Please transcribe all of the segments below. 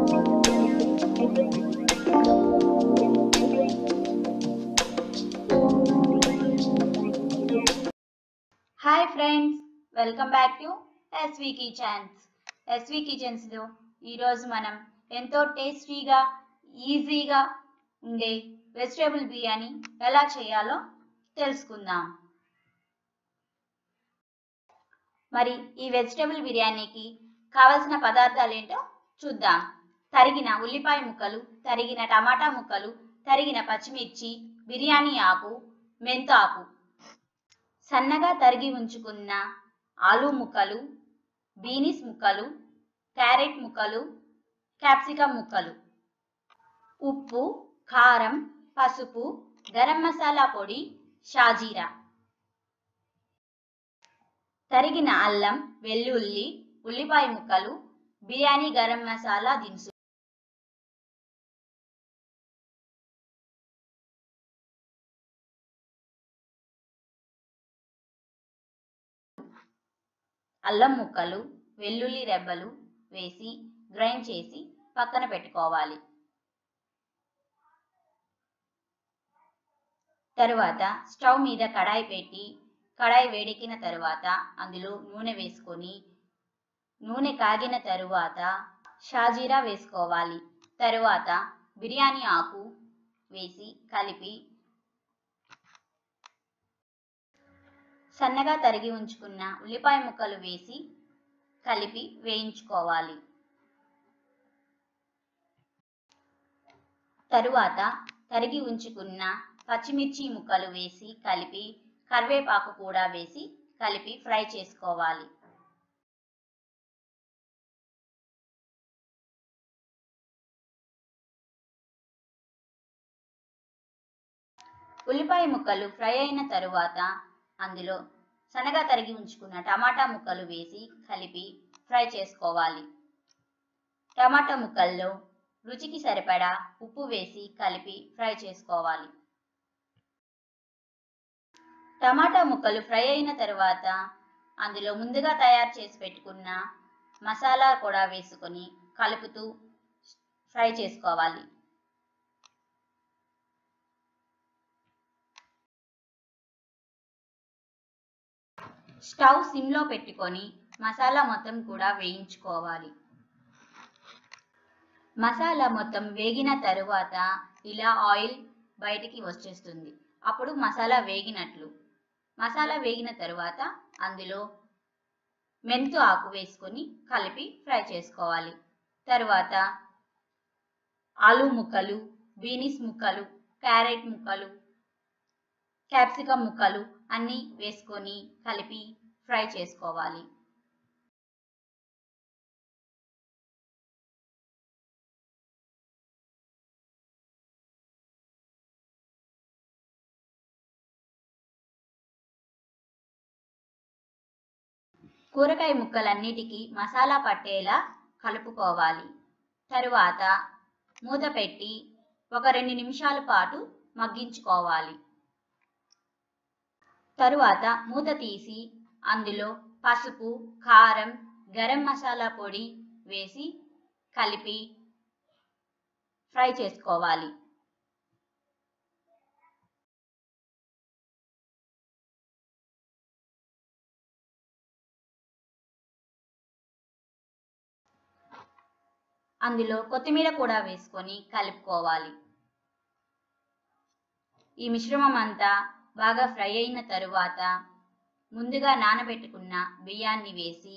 hi friends welcome back to SV kitchens SV కిచెన్స్లో ఈరోజు మనం ఎంతో టేస్టీగా ఈజీగా ఉండే వెజిటేబుల్ బిర్యానీ ఎలా చేయాలో తెలుసుకుందాం మరి ఈ వెజిటేబుల్ బిర్యానీకి కావలసిన పదార్థాలు ఏంటో చూద్దాం తరిగిన ఉల్లిపాయ ముక్కలు తరిగిన టమాటా ముక్కలు తరిగిన పచ్చిమిర్చి బిర్యానీ ఆకు మెంతాకు సన్నగా తరిగి ఉంచుకున్న ఆలు ముక్కలు బీనిస్ ముక్కలు క్యారెట్ ముక్కలు క్యాప్సికమ్ ముక్కలు ఉప్పు కారం పసుపు గరం మసాలా పొడి షాజీరా తరిగిన అల్లం వెల్లుల్లి ఉల్లిపాయ ముక్కలు బిర్యానీ గరం మసాలా దినుసు అల్లం ముక్కలు వెల్లుల్లి రెబ్బలు వేసి గ్రైండ్ చేసి పక్కన పెట్టుకోవాలి తరువాత స్టవ్ మీద కడాయి పెట్టి కడాయి వేడెక్కిన తరువాత అందులో నూనె వేసుకొని నూనె కాగిన తరువాత షాజీరా వేసుకోవాలి తరువాత బిర్యానీ ఆకు వేసి కలిపి సన్నగా తరిగి ఉంచుకున్న ఉల్లిపాయ ముక్కలు వేసి కలిపి వేయించుకోవాలి తరువాత తరిగి ఉంచుకున్న పచ్చిమిర్చి ముక్కలు వేసి కలిపి కరివేపాకు కూడా వేసి కలిపి ఫ్రై చేసుకోవాలి ఉల్లిపాయ ముక్కలు ఫ్రై అయిన తరువాత అందులో సన్నగా తరిగి ఉంచుకున్న టమాటా ముక్కలు వేసి కలిపి ఫ్రై చేసుకోవాలి టమాటా ముక్కల్లో రుచికి సరిపడా ఉప్పు వేసి కలిపి ఫ్రై చేసుకోవాలి టమాటా ముక్కలు ఫ్రై అయిన తరువాత అందులో ముందుగా తయారు చేసి పెట్టుకున్న మసాలా కూడా వేసుకొని కలుపుతూ ఫ్రై చేసుకోవాలి స్టవ్ సిమ్లో పెట్టుకొని మసాలా మొత్తం కూడా వేయించుకోవాలి మసాలా మొత్తం వేగిన తరువాత ఇలా ఆయిల్ బయటికి వచ్చేస్తుంది అప్పుడు మసాలా వేగినట్లు మసాలా వేగిన తరువాత అందులో మెంతు ఆకు వేసుకొని కలిపి ఫ్రై చేసుకోవాలి తరువాత ఆలు ముక్కలు బీనిస్ ముక్కలు క్యారెట్ ముక్కలు క్యాప్సికమ్ ముక్కలు అన్నీ వేసుకొని కలిపి ఫ్రై చేసుకోవాలి కూరగాయ ముక్కలన్నిటికీ మసాలా పట్టేలా కలుపుకోవాలి తరువాత మూత పెట్టి ఒక రెండు నిమిషాల పాటు మగ్గించుకోవాలి తరువాత మూత తీసి అందులో పసుపు కారం గరం మసాలా పొడి వేసి కలిపి ఫ్రై చేసుకోవాలి అందులో కొత్తిమీర కూడా వేసుకొని కలుపుకోవాలి ఈ మిశ్రమం అంతా బాగా ఫ్రై అయిన తరువాత ముందుగా నానబెట్టుకున్న బియ్యాన్ని వేసి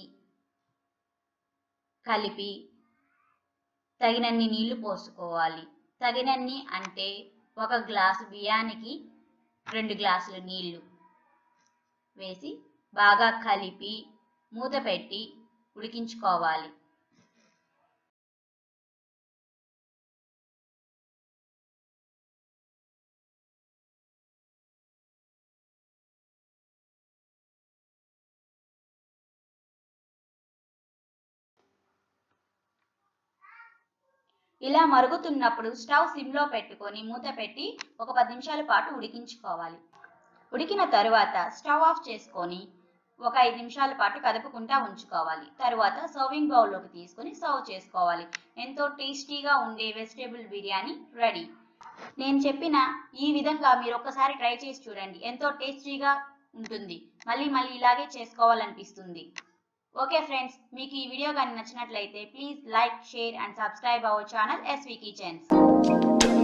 కలిపి తగినన్ని నీళ్లు పోసుకోవాలి తగినన్ని అంటే ఒక గ్లాసు బియ్యానికి రెండు గ్లాసులు నీళ్లు వేసి బాగా కలిపి మూత పెట్టి ఉడికించుకోవాలి ఇలా మరుగుతున్నప్పుడు స్టవ్ సిమ్లో పెట్టుకొని మూత పెట్టి ఒక పది నిమిషాల పాటు ఉడికించుకోవాలి ఉడికిన తరువాత స్టవ్ ఆఫ్ చేసుకొని ఒక ఐదు నిమిషాల పాటు కదుపుకుంటా ఉంచుకోవాలి తరువాత సర్వింగ్ బౌల్లోకి తీసుకొని సర్వ్ చేసుకోవాలి ఎంతో టేస్టీగా ఉండే వెజిటేబుల్ బిర్యానీ రెడీ నేను చెప్పిన ఈ విధంగా మీరు ఒక్కసారి ట్రై చేసి చూడండి ఎంతో టేస్టీగా ఉంటుంది మళ్ళీ మళ్ళీ ఇలాగే చేసుకోవాలనిపిస్తుంది ఓకే ఫ్రెండ్స్ మీకు ఈ వీడియో కానీ నచ్చినట్లయితే please like share and subscribe our channel SV kitchens